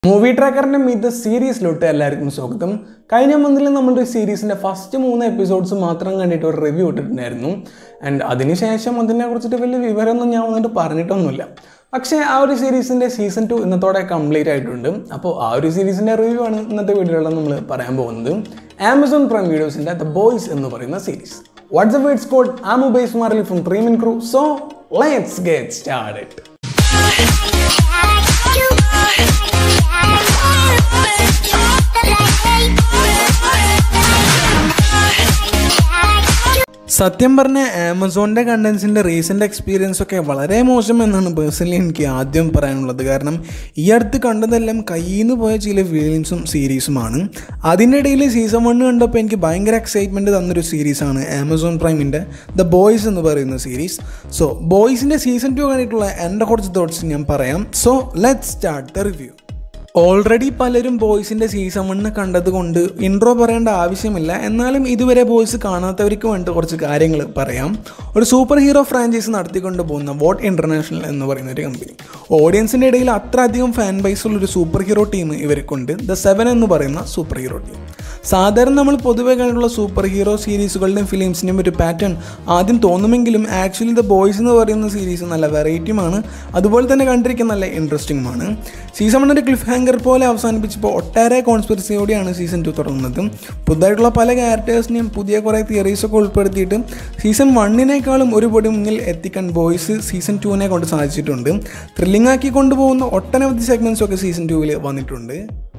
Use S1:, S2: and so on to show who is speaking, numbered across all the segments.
S1: movie ട്രാക്കറിന്റെ മീത് സീരീസിലോട്ട് എല്ലാവർക്കും സ്വാഗതം കഴിഞ്ഞ മന്തിൽ നമ്മുടെ സീരീസിന്റെ ഫസ്റ്റ് മൂന്ന് എപ്പിസോഡ്സ് മാത്രം കണ്ടിട്ട് ഒരു റിവ്യൂ ഇട്ടിട്ടുണ്ടായിരുന്നു ആൻഡ് അതിനുശേഷം അതിനെ കുറിച്ചിട്ട് വലിയ വിവരമൊന്നും ഞാൻ വന്നിട്ട് പറഞ്ഞിട്ടൊന്നുമില്ല പക്ഷേ ആ ഒരു സീരീസിന്റെ സീസൺ ടു ഇന്നത്തോടെ കംപ്ലീറ്റ് ആയിട്ടുണ്ട് അപ്പോൾ ആ ഒരു സീരീസിന്റെ റിവ്യൂ ആണ് ഇന്നത്തെ വീഡിയോയിൽ നമ്മൾ പറയാൻ പോകുന്നത് ആമസോൺ പ്രൈം വീഡിയോസിന്റെ ദ ബോയ്സ് എന്ന് പറയുന്ന സീരീസ് വാട്സ്ആപ്പ് വേർഡ്സ് കോഡ് ആമു base Marley from three min crew so let's get start സത്യം പറഞ്ഞ ആമസോണിൻ്റെ കണ്ടൻസിൻ്റെ റീസെൻ്റ് എക്സ്പീരിയൻസ് ഒക്കെ വളരെ മോശം എന്നാണ് പേഴ്സണലി എനിക്ക് ആദ്യം പറയാനുള്ളത് കാരണം ഈ അടുത്ത് കണ്ടതെല്ലാം കയ്യിൽ നിന്ന് പോയ ചില ഫീലിങ്സും സീരീസുമാണ് അതിൻ്റെ ഇടയിൽ സീസൺ വണ്ണ് കണ്ടപ്പോൾ എനിക്ക് ഭയങ്കര എക്സൈറ്റ്മെൻറ്റ് തന്നൊരു സീരീസാണ് ആമസോൺ പ്രൈമിൻ്റെ ദ ബോയ്സ് എന്ന് പറയുന്ന സീരീസ് സോ ബോയ്സിൻ്റെ സീസൺ ടു കണ്ടിട്ടുള്ള എൻ്റെ കുറച്ച് തോട്ട്സ് ഞാൻ പറയാം so let start the review already പലരും ബോയ്സിൻ്റെ സീസൺ വണ്ണ് കണ്ടത് കൊണ്ട് ഇൻട്രോ പറയേണ്ട ആവശ്യമില്ല എന്നാലും ഇതുവരെ ബോയ്സ് കാണാത്തവർക്ക് വേണ്ടി കുറച്ച് കാര്യങ്ങൾ പറയാം ഒരു സൂപ്പർ ഹീറോ ഫ്രാഞ്ചൈസ് നടത്തിക്കൊണ്ട് പോകുന്ന വോട്ട് ഇൻ്റർനാഷണൽ എന്ന് പറയുന്ന ഒരു കമ്പനി ഓഡിയൻസിൻ്റെ ഇടയിൽ അത്ര അധികം ഫാൻ ബൈസ് ഉള്ളൊരു സൂപ്പർ ഹീറോ ടീം ഇവർക്കുണ്ട് ദ സെവൻ എന്ന് പറയുന്ന സൂപ്പർ ഹീറോ ടീം സാധാരണ നമ്മൾ പൊതുവെ കണ്ടിട്ടുള്ള സൂപ്പർ ഹീറോ സീരീസുകളുടെയും ഫിലിംസിൻ്റെയും ഒരു പാറ്റേൺ ആദ്യം തോന്നുമെങ്കിലും ആക്ച്വലി ദ ബോയ്സ് എന്ന് പറയുന്ന സീരീസ് നല്ല വെറൈറ്റിയുമാണ് അതുപോലെ തന്നെ കണ്ടിരിക്കാൻ നല്ല ഇൻട്രസ്റ്റിംഗുമാണ് സീസൺ വണ്ണിൻ്റെ ക്ലിഫ് ഹാങ്കർ പോലെ അവസാനിപ്പിച്ചപ്പോൾ ഒട്ടേറെ കോൺസ്പിറസിയോടെയാണ് സീസൺ ടു തുടങ്ങുന്നത് പുതുതായിട്ടുള്ള പല ക്യാരക്ടേഴ്സിനെയും പുതിയ കുറേ തിയറീസൊക്കെ ഉൾപ്പെടുത്തിയിട്ട് സീസൺ വണ്ണിനേക്കാളും ഒരു പൊടി മുന്നിൽ എത്തിക്കാൻ ബോയ്സ് സീസൺ ടുവിനെ കൊണ്ട് സാധിച്ചിട്ടുണ്ട് ത്രില്ലിംഗ് ആക്കി കൊണ്ടുപോകുന്ന ഒട്ടനവധി സെഗ്മെൻറ്റ്സ് ഒക്കെ സീസൺ ടുവിൽ വന്നിട്ടുണ്ട്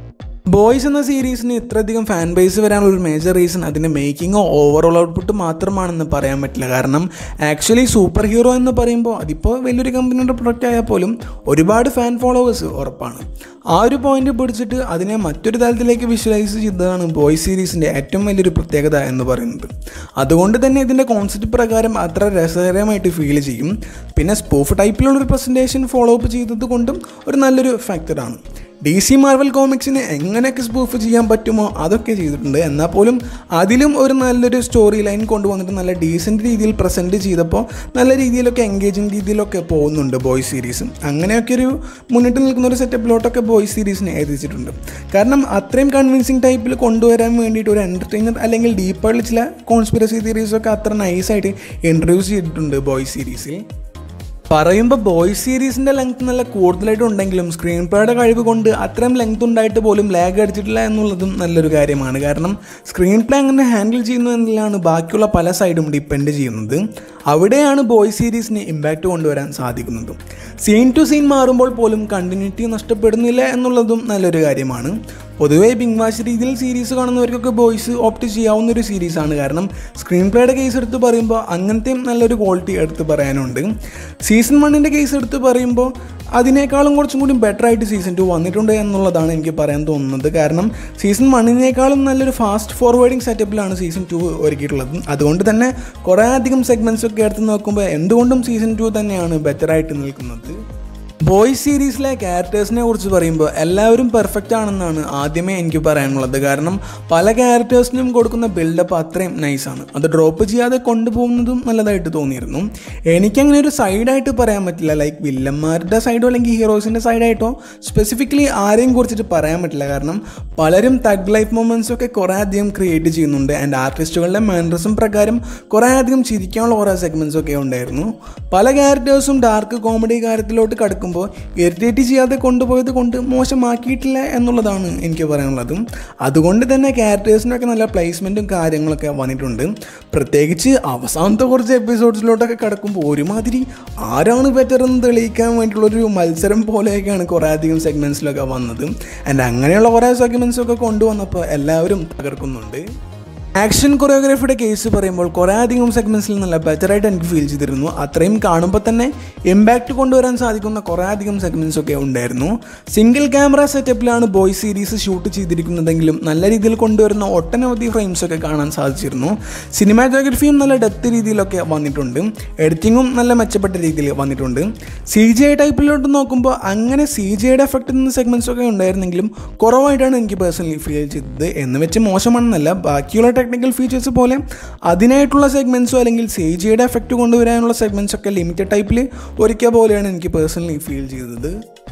S1: ബോയ്സ് എന്ന സീരീസിന് ഇത്രയധികം ഫാൻ ബേസ് വരാനുള്ള ഒരു മേജർ റീസൺ അതിൻ്റെ മേക്കിങ്ങോ ഓവറോൾ ഔട്ട്പുട്ട് മാത്രമാണെന്ന് പറയാൻ പറ്റില്ല കാരണം ആക്ച്വലി സൂപ്പർ ഹീറോ എന്ന് പറയുമ്പോൾ അതിപ്പോൾ വലിയൊരു കമ്പനിയുടെ പ്രൊഡക്റ്റ് ആയാൽ പോലും ഒരുപാട് ഫാൻ ഫോളോവേഴ്സ് ഉറപ്പാണ് ആ ഒരു പോയിന്റ് പിടിച്ചിട്ട് അതിനെ മറ്റൊരു തലത്തിലേക്ക് വിഷ്വലൈസ് ചെയ്തതാണ് ബോയ്സ് സീരീസിൻ്റെ ഏറ്റവും വലിയൊരു പ്രത്യേകത എന്ന് പറയുന്നത് അതുകൊണ്ട് തന്നെ ഇതിൻ്റെ കോൺസെപ്റ്റ് പ്രകാരം അത്ര രസകരമായിട്ട് ഫീൽ ചെയ്യും പിന്നെ സ്പൂഫ് ടൈപ്പിലുള്ളൊരു പ്രസൻറ്റേഷൻ ഫോളോ അപ്പ് ചെയ്തത് കൊണ്ടും ഒരു നല്ലൊരു ഫാക്ടറാണ് ഡി സി മാർവൽ കോമിക്സിനെ എങ്ങനെയൊക്കെ സ്പൂഫ് ചെയ്യാൻ പറ്റുമോ അതൊക്കെ ചെയ്തിട്ടുണ്ട് എന്നാൽ പോലും അതിലും ഒരു നല്ലൊരു സ്റ്റോറി ലൈൻ കൊണ്ടുവന്നിട്ട് നല്ല ഡീസൻറ്റ് രീതിയിൽ പ്രസൻറ്റ് ചെയ്തപ്പോൾ നല്ല രീതിയിലൊക്കെ എൻഗേജിങ് രീതിയിലൊക്കെ പോകുന്നുണ്ട് ബോയ്സ് സീരീസ് അങ്ങനെയൊക്കെ ഒരു മുന്നിട്ട് നിൽക്കുന്ന ഒരു സെറ്റപ്പിലോട്ടൊക്കെ ബോയ്സ് സീരീസിനെ എത്തിച്ചിട്ടുണ്ട് കാരണം അത്രയും കൺവിൻസിങ് ടൈപ്പിൽ കൊണ്ടുവരാൻ വേണ്ടിയിട്ട് ഒരു എൻ്റർടൈനർ അല്ലെങ്കിൽ ഡീപ്പായിട്ടുള്ള ചില കോൺസ്പിറസി തിയറീസൊക്കെ അത്ര നൈസായിട്ട് ഇൻട്രൊഡ്യൂസ് ചെയ്തിട്ടുണ്ട് ബോയ്സ് സീരീസിൽ പറയുമ്പോൾ ബോയ്സ് സീരീസിൻ്റെ ലെങ്ത് നല്ല കൂടുതലായിട്ട് ഉണ്ടെങ്കിലും സ്ക്രീൻ പ്ലേയുടെ കഴിവ് കൊണ്ട് അത്രയും ലെങ്ത് ഉണ്ടായിട്ട് പോലും ലാഗ് അടിച്ചിട്ടില്ല എന്നുള്ളതും നല്ലൊരു കാര്യമാണ് കാരണം സ്ക്രീൻ പ്ലേ അങ്ങനെ ഹാൻഡിൽ ചെയ്യുന്നു എന്നതിലാണ് ബാക്കിയുള്ള പല സൈഡും ഡിപ്പെൻഡ് ചെയ്യുന്നത് അവിടെയാണ് ബോയ്സ് സീരീസിന് ഇമ്പാക്റ്റ് കൊണ്ടുവരാൻ സാധിക്കുന്നത് സീൻ ടു സീൻ മാറുമ്പോൾ പോലും കണ്ടിന്യൂറ്റി നഷ്ടപ്പെടുന്നില്ല എന്നുള്ളതും നല്ലൊരു കാര്യമാണ് പൊതുവേ ബിങ് വാഷ് രീതിയിൽ സീരീസ് കാണുന്നവർക്കൊക്കെ ബോയ്സ് ഓപ്റ്റ് ചെയ്യാവുന്ന ഒരു സീരീസാണ് കാരണം സ്ക്രീൻ പ്ലേയുടെ കേസ് എടുത്ത് പറയുമ്പോൾ അങ്ങനത്തെയും നല്ലൊരു ക്വാളിറ്റി എടുത്ത് പറയാനുണ്ട് സീസൺ വണ്ണിൻ്റെ കേസ് എടുത്ത് പറയുമ്പോൾ അതിനേക്കാളും കുറച്ചും കൂടി ബെറ്റർ ആയിട്ട് സീസൺ ടു വന്നിട്ടുണ്ട് എന്നുള്ളതാണ് എനിക്ക് പറയാൻ തോന്നുന്നത് കാരണം സീസൺ വണ്ണിനേക്കാളും നല്ലൊരു ഫാസ്റ്റ് ഫോർവേഡിങ് സെറ്റപ്പിലാണ് സീസൺ ടു ഒരുക്കിയിട്ടുള്ളത് അതുകൊണ്ട് തന്നെ കുറേ അധികം സെഗ്മെൻറ്റ്സ് ഒക്കെ എടുത്ത് നോക്കുമ്പോൾ എന്തുകൊണ്ടും സീസൺ ടു തന്നെയാണ് ബെറ്റർ ആയിട്ട് നിൽക്കുന്നത് ബോയ്സ് സീരീസിലെ ക്യാരക്ടേഴ്സിനെ കുറിച്ച് പറയുമ്പോൾ എല്ലാവരും പെർഫെക്റ്റ് ആണെന്നാണ് ആദ്യമേ എനിക്ക് പറയാനുള്ളത് കാരണം പല ക്യാരക്ടേഴ്സിനും കൊടുക്കുന്ന ബിൽഡപ്പ് അത്രയും നൈസാണ് അത് ഡ്രോപ്പ് ചെയ്യാതെ കൊണ്ടുപോകുന്നതും നല്ലതായിട്ട് തോന്നിയിരുന്നു എനിക്കങ്ങനെ ഒരു സൈഡായിട്ട് പറയാൻ പറ്റില്ല ലൈക്ക് വില്ലന്മാരുടെ സൈഡോ അല്ലെങ്കിൽ ഹീറോസിൻ്റെ സൈഡായിട്ടോ സ്പെസിഫിക്കലി ആരെയും കുറിച്ചിട്ട് പറയാൻ പറ്റില്ല കാരണം പലരും തഗ് ലൈഫ് മൊമെൻറ്റ്സ് ഒക്കെ കുറേ അധികം ക്രിയേറ്റ് ചെയ്യുന്നുണ്ട് ആൻഡ് ആർട്ടിസ്റ്റുകളുടെ മാനറിസം പ്രകാരം കുറേ അധികം ചിരിക്കാനുള്ള കുറേ സെഗ്മെൻറ്റ്സ് ഒക്കെ ഉണ്ടായിരുന്നു പല ക്യാരക്ടേഴ്സും ഡാർക്ക് കോമഡി കാര്യത്തിലോട്ട് കടക്കുമ്പോൾ ഇറിറ്റേറ്റ് ചെയ്യാതെ കൊണ്ടുപോയത് കൊണ്ട് മോശമാക്കിയിട്ടില്ല എന്നുള്ളതാണ് എനിക്ക് പറയാനുള്ളത് അതുകൊണ്ട് തന്നെ ക്യാരക്ടേഴ്സിനൊക്കെ നല്ല പ്ലേസ്മെൻറ്റും കാര്യങ്ങളൊക്കെ വന്നിട്ടുണ്ട് പ്രത്യേകിച്ച് അവസാനത്തെ കുറച്ച് എപ്പിസോഡ്സിലോട്ടൊക്കെ കിടക്കുമ്പോൾ ഒരുമാതിരി ആരാണ് ബെറ്റർ എന്ന് തെളിയിക്കാൻ വേണ്ടിയിട്ടുള്ളൊരു മത്സരം പോലെയൊക്കെയാണ് കുറേ അധികം സെഗ്മെൻറ്റ്സിലൊക്കെ വന്നത് ആൻഡ് അങ്ങനെയുള്ള കുറേ സെഗ്മെൻറ്റ്സൊക്കെ കൊണ്ടുവന്നപ്പോൾ എല്ലാവരും തകർക്കുന്നുണ്ട് ആക്ഷൻ കൊറിയോഗ്രാഫിയുടെ കേസ് പറയുമ്പോൾ കുറേ അധികം സെഗ്മെൻറ്റ്സിൽ നല്ല ബെറ്ററായിട്ട് എനിക്ക് ഫീൽ ചെയ്തിരുന്നു അത്രയും കാണുമ്പോൾ തന്നെ ഇമ്പാക്റ്റ് കൊണ്ടുവരാൻ സാധിക്കുന്ന കുറേ അധികം സെഗ്മെൻറ്റ്സ് ഒക്കെ ഉണ്ടായിരുന്നു സിംഗിൾ ക്യാമറ സെറ്റപ്പിലാണ് ബോയ് സീരീസ് ഷൂട്ട് ചെയ്തിരിക്കുന്നതെങ്കിലും നല്ല രീതിയിൽ കൊണ്ടുവരുന്ന ഒട്ടനവധി ഫ്രെയിംസ് ഒക്കെ കാണാൻ സാധിച്ചിരുന്നു സിനിമാറ്റോഗ്രഫിയും നല്ല ഡെപ്ത് രീതിയിലൊക്കെ വന്നിട്ടുണ്ട് എഡിറ്റിങ്ങും നല്ല മെച്ചപ്പെട്ട രീതിയിൽ വന്നിട്ടുണ്ട് സി ജി ഐ ടൈപ്പിലോട്ട് നോക്കുമ്പോൾ അങ്ങനെ സി ജി ഐയുടെ എഫക്റ്റ് നിന്ന സെഗ്മെൻറ്റ്സ് ഒക്കെ ഉണ്ടായിരുന്നെങ്കിലും കുറവായിട്ടാണ് എനിക്ക് പേഴ്സണലി ഫീൽ ചെയ്തത് എന്ന് വെച്ച് മോശമാണെന്നല്ല ബാക്കിയുള്ള ടെക്നിക്കൽ ഫീച്ചേഴ്സ് പോലെ അതിനായിട്ടുള്ള സെഗ്മെൻറ്റ്സോ അല്ലെങ്കിൽ സി ജിയുടെ എഫക്റ്റ് കൊണ്ടുവരാനുള്ള സെഗ്മെൻറ്റ്സ് ഒക്കെ ലിമിറ്റഡ് ടൈപ്പിൽ ഒരുക്കിയ പോലെയാണ് എനിക്ക് പേഴ്സണലി ഫീൽ ചെയ്തത്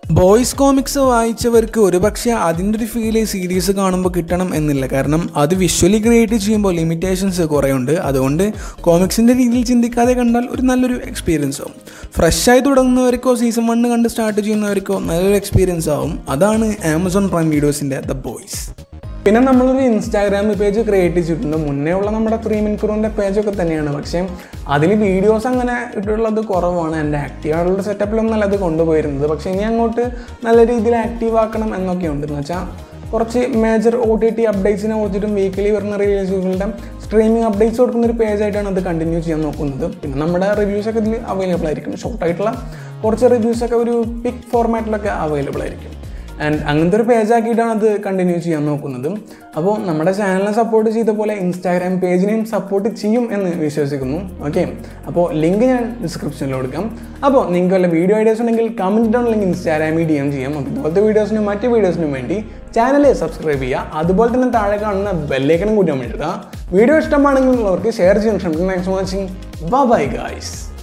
S1: ബോയ്സ് കോമിക്സ് വായിച്ചവർക്ക് ഒരുപക്ഷെ അതിൻ്റെ ഒരു ഫീൽ ഈ സീരീസ് കാണുമ്പോൾ കിട്ടണം എന്നില്ല കാരണം അത് വിഷ്വലി ക്രിയേറ്റ് ചെയ്യുമ്പോൾ ലിമിറ്റേഷൻസ് കുറേ ഉണ്ട് അതുകൊണ്ട് കോമിക്സിൻ്റെ രീതിയിൽ ചിന്തിക്കാതെ കണ്ടാൽ ഒരു നല്ലൊരു എക്സ്പീരിയൻസ് ആവും ഫ്രഷായി തുടങ്ങുന്നവർക്കോ സീസൺ വണ്ണ് കണ്ട് സ്റ്റാർട്ട് ചെയ്യുന്നവർക്കോ നല്ലൊരു എക്സ്പീരിയൻസ് ആവും അതാണ് ആമസോൺ പ്രൈം വീഡിയോസിൻ്റെ ദ ബോയ്സ് പിന്നെ നമ്മളൊരു ഇൻസ്റ്റാഗ്രാം പേജ് ക്രിയേറ്റ് ചെയ്തിട്ടുണ്ട് മുന്നേ ഉള്ള നമ്മുടെ ത്രീ മിനിക്കൂറിൻ്റെ പേജൊക്കെ തന്നെയാണ് പക്ഷേ അതിൽ വീഡിയോസ് അങ്ങനെ ഇട്ടുള്ളത് കുറവാണ് എൻ്റെ ആക്റ്റീവ് ആയിട്ടുള്ള സെറ്റപ്പിലൊന്നല്ല അത് കൊണ്ടുപോയിരുന്നത് പക്ഷേ ഇനി അങ്ങോട്ട് നല്ല രീതിയിൽ ആക്റ്റീവ് ആക്കണം എന്നൊക്കെ ഉണ്ട് എന്ന് വെച്ചാൽ കുറച്ച് മേജർ ഒ ടി ടി അപ്ഡേറ്റ്സിനെ കുറിച്ചിട്ടും വീക്കിലി വരുന്ന റിലീസുകളുടെ സ്ട്രീമിംഗ് അപ്ഡേറ്റ്സ് കൊടുക്കുന്ന ഒരു പേജായിട്ടാണ് അത് കണ്ടിന്യൂ ചെയ്യാൻ നോക്കുന്നത് പിന്നെ നമ്മുടെ റിവ്യൂസൊക്കെ ഇതിൽ അവൈലബിൾ ആയിരിക്കും ഷോർട്ടായിട്ടുള്ള കുറച്ച് റിവ്യൂസൊക്കെ ഒരു പിക് ഫോർമാറ്റിലൊക്കെ അവൈലബിൾ ആയിരിക്കും ആൻഡ് അങ്ങനത്തെ ഒരു പേജ് ആക്കിയിട്ടാണ് അത് കണ്ടിന്യൂ ചെയ്യാൻ നോക്കുന്നത് അപ്പോൾ നമ്മുടെ ചാനലിനെ സപ്പോർട്ട് ചെയ്ത പോലെ ഇൻസ്റ്റാഗ്രാം പേജിനെയും സപ്പോർട്ട് ചെയ്യും എന്ന് വിശ്വസിക്കുന്നു ഓക്കെ അപ്പോൾ ലിങ്ക് ഞാൻ ഡിസ്ക്രിപ്ഷനിൽ കൊടുക്കാം അപ്പോൾ നിങ്ങൾക്ക് വല്ല വീഡിയോ ഐഡിയാസ് ഉണ്ടെങ്കിൽ കമൻറ്റ് ഡൗൺ അല്ലെങ്കിൽ ഇൻസ്റ്റാഗ്രാമിൽ ഡി എം ചെയ്യാം അപ്പോൾ ഇതുപോലത്തെ വീഡിയോസിനും മറ്റ് വീഡിയോസിനും വേണ്ടി ചാനൽ സബ്സ്ക്രൈബ് ചെയ്യുക അതുപോലെ തന്നെ താഴെ കാണുന്ന ബെല്ലേക്കനും കൂടി അമർത്തുക വീഡിയോ ഇഷ്ടമാണെങ്കിൽ ഉള്ളവർക്ക് ഷെയർ ചെയ്യാൻ ശ്രമിക്കും thanks for watching bye guys